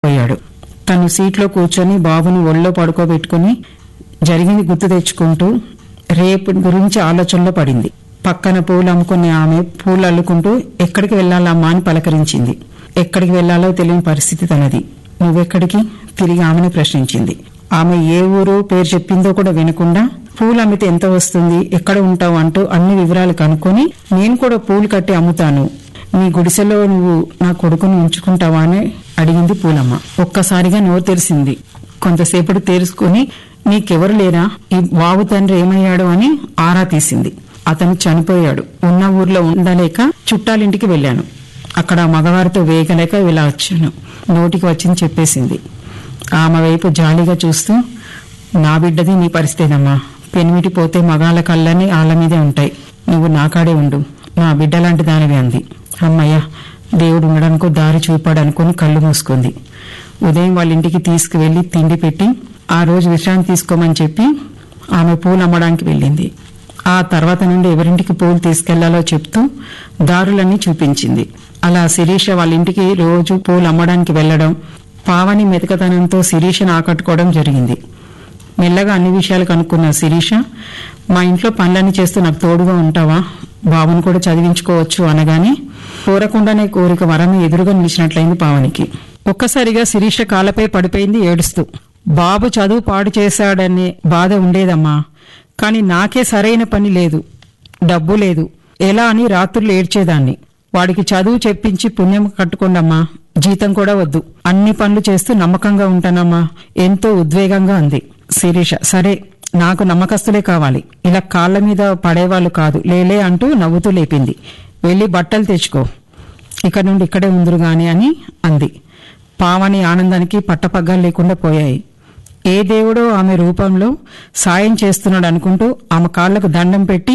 పోయాడు తను సీట్లో కూర్చొని బాబుని ఒళ్ళో పడుకోబెట్టుకుని జరిగింది గుర్తు తెచ్చుకుంటూ రేపు గురించి ఆలోచనలో పడింది పక్కన పూలు అమ్ముకునే ఆమె పూలు అల్లుకుంటూ ఎక్కడికి వెళ్ళాలమ్మా అని పలకరించింది ఎక్కడికి వెళ్లాలో తెలియని పరిస్థితి తనది నువ్వెక్కడికి తిరిగి ఆమెను ప్రశ్నించింది ఆమె ఏ ఊరు పేరు చెప్పిందో కూడా వినకుండా పూలు అమ్మితే ఎంత వస్తుంది ఎక్కడ ఉంటావు అంటూ అన్ని వివరాలు కనుక్కొని నేను కూడా పూలు కట్టి అమ్ముతాను నీ గుడిసెలో నువ్వు నా కొడుకుని ఉంచుకుంటావా అని అడిగింది పూలమ్మ ఒక్కసారిగా నోరు తెరిసింది కొంతసేపటి తెరుచుకుని నీకెవరు లేరా ఈ వావు తండ్రి ఏమయ్యాడు అని ఆరా తీసింది అతను చనిపోయాడు ఉన్న ఊర్లో ఉండలేక చుట్టాలింటికి వెళ్ళాను అక్కడ మగవారితో వేగలేక ఇలా వచ్చాను నోటికి వచ్చింది చెప్పేసింది ఆమె వైపు జాలిగా చూస్తూ నా బిడ్డది నీ పరిస్థితేనమ్మా పెనిమిటి పోతే మగాళ్ళ కళ్ళని ఆళ్ళ మీదే ఉంటాయి నువ్వు నాకాడే ఉండు నా బిడ్డ లాంటి దానివి అంది అమ్మయ్య దేవుడు ఉండడానికో దారి చూపాడు అనుకుని కళ్ళు మూసుకుంది ఉదయం వాళ్ళ ఇంటికి తీసుకువెళ్లి తిండి పెట్టి ఆ రోజు విశ్రాంతి తీసుకోమని చెప్పి ఆమె పూలు అమ్మడానికి వెళ్ళింది ఆ తర్వాత నుండి ఎవరింటికి పూలు తీసుకెళ్లాలో చెప్తూ దారులన్నీ చూపించింది అలా శిరీష వాళ్ళ ఇంటికి రోజు పూలు అమ్మడానికి వెళ్లడం పావని మెతకతనంతో శిరీషను ఆకట్టుకోవడం జరిగింది మెల్లగా అన్ని విషయాలు కనుక్కున్న శిరీష మా ఇంట్లో పనులన్నీ చేస్తూ నాకు తోడుగా ఉంటావా బాబును కూడా చదివించుకోవచ్చు అనగానే కోరకుండానే కోరిక వరం ఎదురుగా నిలిచినట్లయింది పావనికి ఒక్కసారిగా శిరీష కాళ్ళపై పడిపోయింది ఏడుస్తూ బాబు చదువు పాడు చేశాడనే బాధ ఉండేదమ్మా కాని నాకే సరైన పని లేదు డబ్బు లేదు ఎలా అని రాత్రులు ఏడ్చేదాన్ని వాడికి చదువు చెప్పించి పుణ్యం కట్టుకోండమ్మా జీతం కూడా వద్దు అన్ని పనులు చేస్తూ నమ్మకంగా ఉంటానమ్మా ఎంతో ఉద్వేగంగా అంది శిరీష సరే నాకు నమ్మకస్తులే కావాలి ఇలా కాళ్ళ మీద పడేవాళ్ళు కాదు లేలే అంటూ నవ్వుతూ లేపింది వెళ్ళి బట్టలు తెచ్చుకో ఇక నుండి ఇక్కడే ఉందిరు గాని అని అంది పావని ఆనందానికి పట్టపగ్గాలు లేకుండా పోయాయి ఏ దేవుడో ఆమె రూపంలో సాయం చేస్తున్నాడు అనుకుంటూ ఆమె కాళ్లకు దండం పెట్టి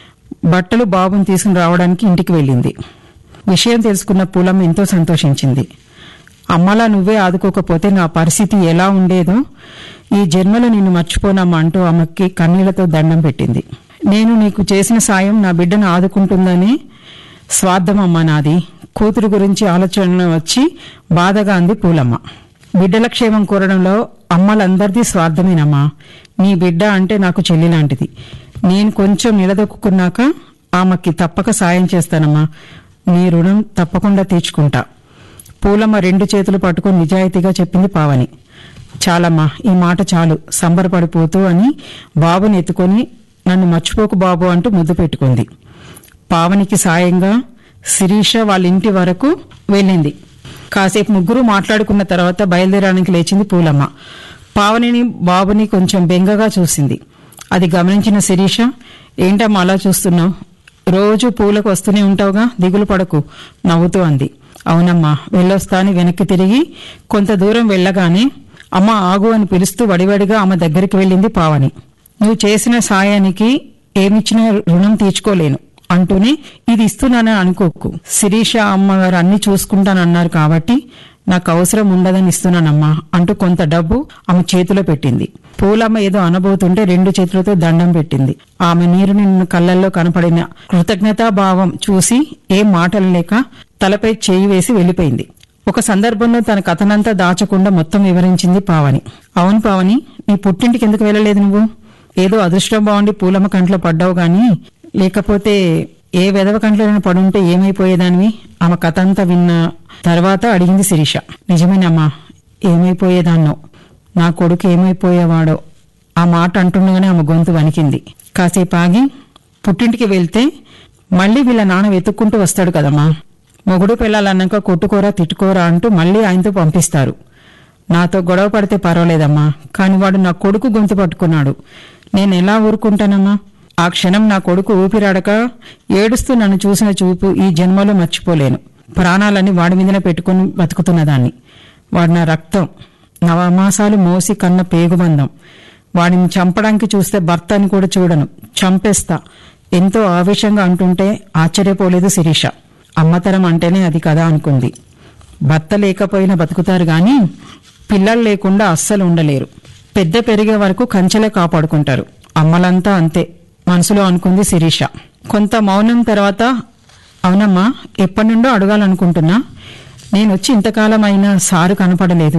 బట్టలు బాబుని తీసుకుని రావడానికి ఇంటికి వెళ్ళింది విషయం తెలుసుకున్న పూలం ఎంతో సంతోషించింది అమ్మలా నువ్వే ఆదుకోకపోతే నా పరిస్థితి ఎలా ఉండేదో ఈ జన్మలో నిన్ను మర్చిపోనమ్మా అంటూ ఆమెకి కన్నీళ్లతో దండం పెట్టింది నేను నీకు చేసిన సాయం నా బిడ్డను ఆదుకుంటుందని స్వార్థమమ్మ నాది కూతురు గురించి ఆలోచన వచ్చి బాధగా అంది పూలమ్మ బిడ్డల క్షేమం కోరడంలో అమ్మలందరిది స్వార్థమేనమ్మా నీ బిడ్డ అంటే నాకు చెల్లి లాంటిది నేను కొంచెం నిలదొక్కున్నాక ఆమెకి తప్పక సాయం చేస్తానమ్మా నీ రుణం తప్పకుండా తీర్చుకుంటా పూలమ్మ రెండు చేతులు పట్టుకుని నిజాయితీగా చెప్పింది పావని చాలమ్మా ఈ మాట చాలు సంబరపడిపోతూ అని బాబుని ఎత్తుకొని నన్ను మర్చిపోకు బాబు అంటూ ముద్దు పెట్టుకుంది పావనికి సాయంగా శిరీష వాళ్ళ ఇంటి వరకు వెళ్ళింది కాసేపు ముగ్గురు మాట్లాడుకున్న తర్వాత బయలుదేరడానికి లేచింది పూలమ్మ పావనిని బాబుని కొంచెం బెంగగా చూసింది అది గమనించిన శిరీష ఏంటమ్మా అలా చూస్తున్నావు రోజు పూలకు వస్తూనే ఉంటావుగా దిగులు పడకు నవ్వుతూ అంది అవునమ్మా వెళ్ళొస్తా అని వెనక్కి తిరిగి కొంత దూరం వెళ్ళగానే అమ్మ ఆగు అని పిలుస్తూ వడివడిగా ఆమె దగ్గరికి వెళ్ళింది పావని నువ్వు చేసిన సాయానికి ఏమిచ్చినా రుణం తీర్చుకోలేను అంటూనే ఇది ఇస్తున్నానని అనుకోకు శిరీష అమ్మగారు అన్ని చూసుకుంటానన్నారు కాబట్టి నాకు అవసరం ఉండదని ఇస్తున్నానమ్మా అంటూ కొంత డబ్బు ఆమె చేతిలో పెట్టింది పూలమ్మ ఏదో అనబోతుంటే రెండు చేతులతో దండం పెట్టింది ఆమె నీరు నిన్ను కళ్ళల్లో కనపడిన కృతజ్ఞతాభావం చూసి ఏం మాటలు లేక తలపై చేయి వేసి వెళ్లిపోయింది ఒక సందర్భంలో తన కథనంతా దాచకుండా మొత్తం వివరించింది పావని అవును పావని నీ పుట్టింటికి ఎందుకు వెళ్ళలేదు నువ్వు ఏదో అదృష్టం బాగుండి పూలమ్మ కంట్లో పడ్డావు గాని లేకపోతే ఏ వెదవ కంట్లోనైనా పడుంటే ఏమైపోయేదానివి ఆమె కథ అంతా విన్న తర్వాత అడిగింది శిరీష నిజమేనమ్మా ఏమైపోయేదాన్నో నా కొడుకు ఏమైపోయేవాడో ఆ మాట అంటుండగానే ఆమె గొంతు వణికింది కాసేపు ఆగి పుట్టింటికి వెళ్తే మళ్ళీ వీళ్ళ నాన్న వెతుక్కుంటూ వస్తాడు కదమ్మా మొగుడు పిల్లలన్నాక కొట్టుకోరా తిట్టుకోరా అంటూ మళ్ళీ ఆయనతో పంపిస్తారు నాతో గొడవ పడితే పర్వాలేదమ్మా కాని వాడు నా కొడుకు గొంతు పట్టుకున్నాడు నేను ఎలా ఊరుకుంటానమ్మా ఆ క్షణం నా కొడుకు ఊపిరాడక ఏడుస్తూ నన్ను చూసిన చూపు ఈ జన్మలో మర్చిపోలేను ప్రాణాలన్నీ వాడి మీదనే పెట్టుకుని బతుకుతున్నదాన్ని వాడు నా రక్తం నవమాసాలు మోసి కన్న పేగుబంధం వాడిని చంపడానికి చూస్తే భర్త అని కూడా చూడను చంపేస్తా ఎంతో ఆవేశంగా అంటుంటే ఆశ్చర్యపోలేదు శిరీష అమ్మతరం అంటేనే అది కదా అనుకుంది భర్త లేకపోయినా బతుకుతారు గాని పిల్లలు లేకుండా అస్సలు ఉండలేరు పెద్ద పెరిగే వరకు కంచెలే కాపాడుకుంటారు అమ్మలంతా అంతే మనసులో అనుకుంది శిరీష కొంత మౌనం తర్వాత అవునమ్మా ఎప్పటి నుండో అడగాలనుకుంటున్నా నేను వచ్చి ఇంతకాలం అయినా సారు కనపడలేదు